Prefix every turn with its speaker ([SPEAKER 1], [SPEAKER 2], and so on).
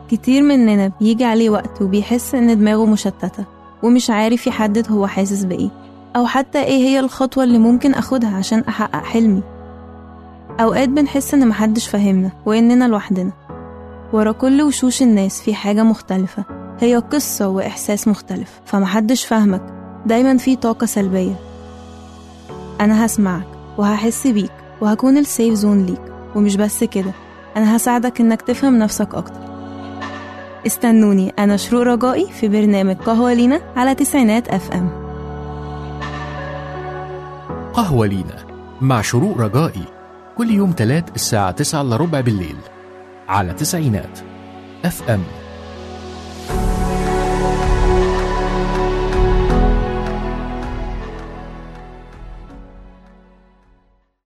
[SPEAKER 1] كتير مننا بيجي عليه وقت وبيحس إن دماغه مشتتة ومش عارف يحدد هو حاسس بإيه أو حتى إيه هي الخطوة اللي ممكن أخدها عشان أحقق حلمي أوقات بنحس إن محدش فاهمنا وإننا لوحدنا ورا كل وشوش الناس في حاجة مختلفة هي قصة وإحساس مختلف فمحدش فاهمك دايما في طاقة سلبية أنا هسمعك وهحس بيك وهكون السيف زون ليك ومش بس كده أنا هساعدك إنك تفهم نفسك أكتر استنوني أنا شروق رجائي في برنامج قهوة لينا على تسعينات أف أم
[SPEAKER 2] قهوة لينا مع شروق رجائي كل يوم تلات الساعة 9 إلا ربع بالليل على تسعينات اف ام